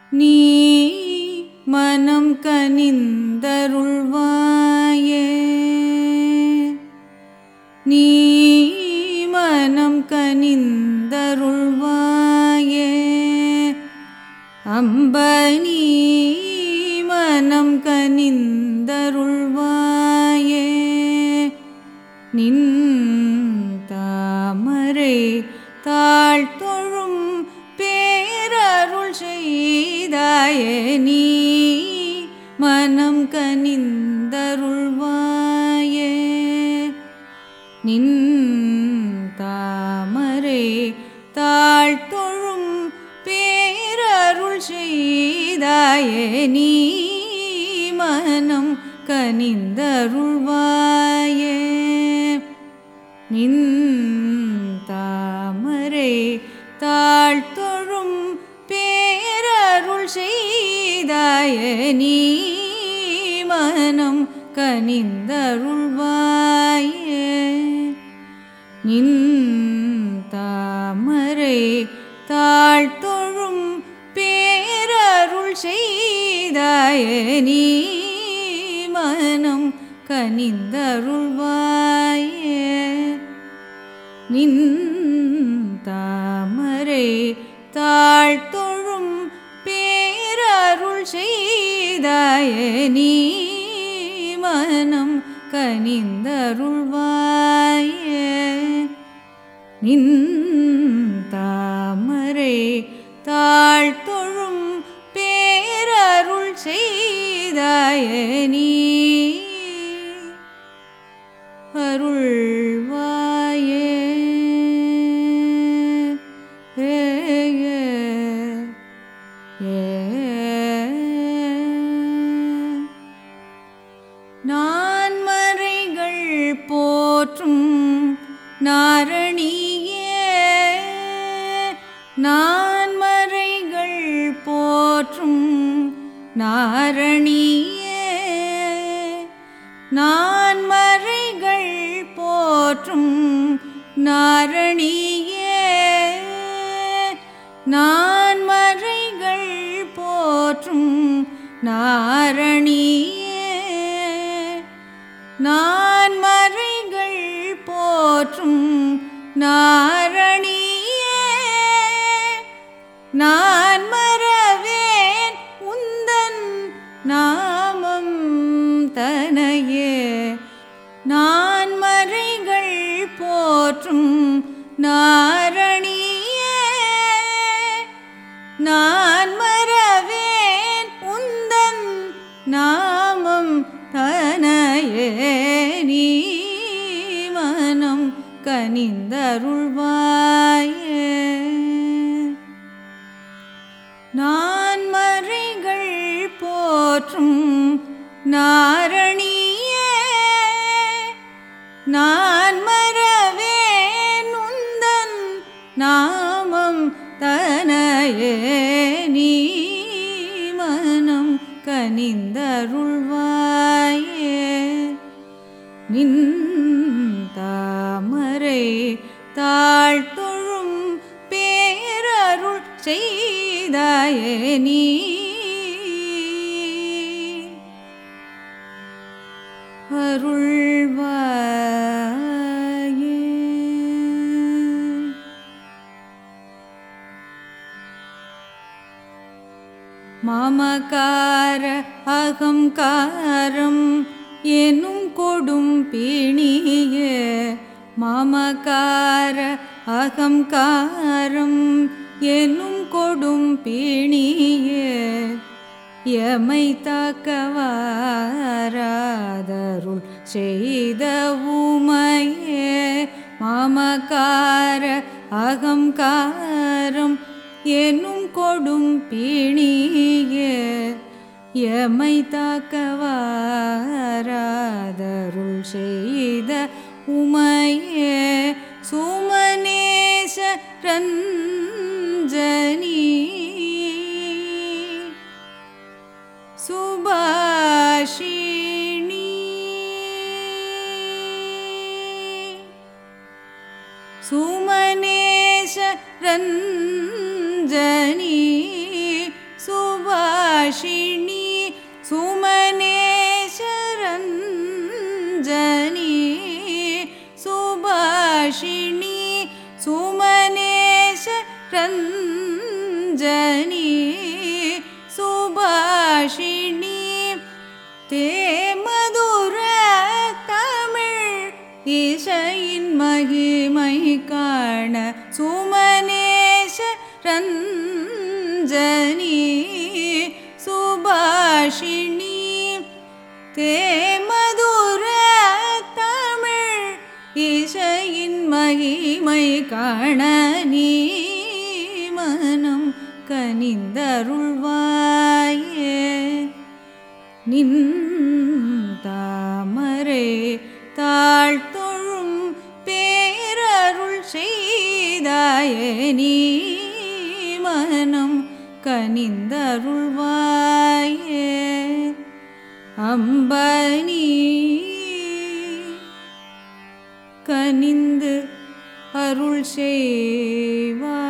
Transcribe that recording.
நீ மனம் கனிந்தருள்வாயே நீ மனம் கனிந்தருள்வாயே அம்ப நீ மனம் கனிந்தருள்வாயே நின் தாமரை தாழ்த்தொழும் பேரருள் செய்தாயே நீ மனம் கனிந்தருள்வாயே நின் தாமரை தாழ்த்தொழும் பேரருள் செய்தாயே நீ மனம் கனிந்தருள்வாயே நின் தாமரை தாழ்த்தொழும் பேரருள் செய்தாயே நீ மனம் கனிந்தருள்வாயே நின் தாமரை தாழ்த்தொழும் பேரருள் செய்தாயே நீ மனம் கனிந்தருள்வாயே நின் தாமரை தாழ்த்தொழும் பேரருள் செய்தாயே நீ மனம் கனிந்தருள்வாயே நின் தாமரை தாழ்த்தொழும் பேரருள் செய்தாயே நீ அருள்வாயே ஏ ஏ, ஏ. நான்மறைகள் போற்றும் நாரணியே நான்மறைகள் போற்றும் நாரணியே நான்மறைகள் போற்றும் நாரணியே நான்மறைகள் போற்றும் நாரணியே நான்மறைகள் போற்றும் நாரணியே நான் மறவேன் உந்தன் நாமம் தனையே நான் மறைகள் போற்றும் நாரணியே நான் மறவேன் உந்தன் நாமம் தனையே நீ மனம் கனிந்தருள்வாயே நான் மறைகள் போற்றும் நாரணியே நான் மறவேன் உந்தன் நாமம் தனையே நீ மனம் கனிந்தருள்வாயே நின் தாமரை தாழ்த்தொழும் பேரருள் செய்தாயே நீ அருள்வாயே மாமகார அகங்காரம் எனும் கொடும் பிணிய மாமகார அகங்காரம் எனும் கொடும் பிணிய எமை தாக்கவாராதருள் செய்த உமையே மாமகார அகங்காரம் எனும் கொடும் பிணிய எமை தாக்கவாராதருள் செய்த உமையே சுமநேச ரஞ்சனி சுபாஷிணி சுமநேச ரஞ்சனி சுபாஷிணி சுபாஷிணி சுமனேஸ்வரஞ்சனி சுபாஷிணி சுமனேஸ்வரஞ்சனி சுபாஷிணி தே மதுர தமிழ் இசையின் மகிமை காண சுமனேஷ ரஞ்சனி சுபாஷிணி தே மதுர தமிழ் இசையின் மகிமை காண நீ மனம் கனிந்தருள்வாயே நின் தாமரை தாழ்த்தொழும் பேரருள் செய்தாயே நீ மனம் கனிந்தருள்வாயே அம்பனி கனிந்து அருள் செய்வாயே